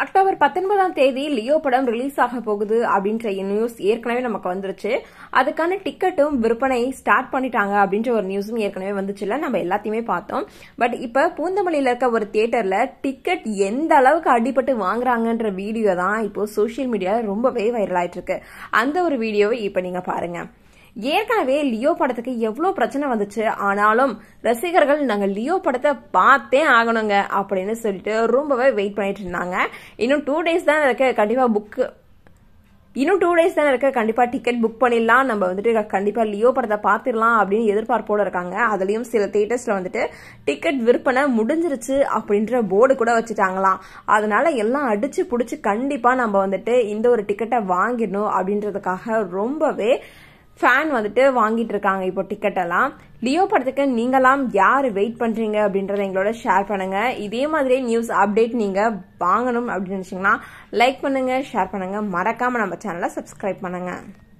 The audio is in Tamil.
அக்டோபர் பத்தொன்பதாம் தேதி லியோ படம் ரிலீஸ் ஆக போகுது அப்படின்ற நியூஸ் ஏற்கனவே நமக்கு வந்துருச்சு அதுக்கான டிக்கெட்டும் விற்பனை ஸ்டார்ட் பண்ணிட்டாங்க அப்படின்ற ஒரு நியூஸும் ஏற்கனவே வந்துச்சுல நம்ம எல்லாத்தையுமே பார்த்தோம் பட் இப்ப பூந்தமல்லியில இருக்க ஒரு தியேட்டர்ல டிக்கெட் எந்த அளவுக்கு அடிபட்டு வாங்குறாங்கன்ற வீடியோ தான் இப்போ சோஷியல் மீடியால ரொம்பவே வைரல் ஆயிட்டு இருக்கு அந்த ஒரு வீடியோவை இப்ப நீங்க பாருங்க ஏற்கனவே லியோ படத்துக்கு எவ்வளோ பிரச்சனை வந்துச்சு ஆனாலும் ரசிகர்கள் நாங்கள் லியோ படத்தை பார்த்தே ஆகணுங்க அப்படின்னு சொல்லிட்டு ரொம்பவே வெயிட் பண்ணிட்டு இருந்தாங்க இன்னும் டூ டேஸ் தான் இருக்கு கண்டிப்பா புக்கு இன்னும் டூ டேஸ் தானே இருக்கு கண்டிப்பா டிக்கெட் புக் பண்ணிடலாம் நம்ம வந்துட்டு கண்டிப்பா லியோ படத்தை பார்த்துடலாம் அப்படின்னு எதிர்பார்ப்போட இருக்காங்க அதுலயும் சில தியேட்டர்ஸ்ல வந்துட்டு டிக்கெட் விற்பனை முடிஞ்சிருச்சு அப்படின்ற போர்டு கூட வச்சுட்டாங்களாம் அதனால எல்லாம் அடிச்சு புடிச்சு கண்டிப்பா நம்ம வந்துட்டு இந்த ஒரு டிக்கெட்டை வாங்கிடணும் அப்படின்றதுக்காக ரொம்பவே ஃபேன் வந்துட்டு வாங்கிட்டு இருக்காங்க இப்போ டிக்கெட் எல்லாம் லியோ படத்துக்கு நீங்களாம் யார் வெயிட் பண்றீங்க அப்படின்றத எங்களோட ஷேர் பண்ணுங்க இதே மாதிரி நியூஸ் அப்டேட் நீங்க வாங்கணும் அப்படின்னு நினைச்சீங்கன்னா லைக் பண்ணுங்க ஷேர் பண்ணுங்க மறக்காம நம்ம சேனலை சப்ஸ்கிரைப் பண்ணுங்க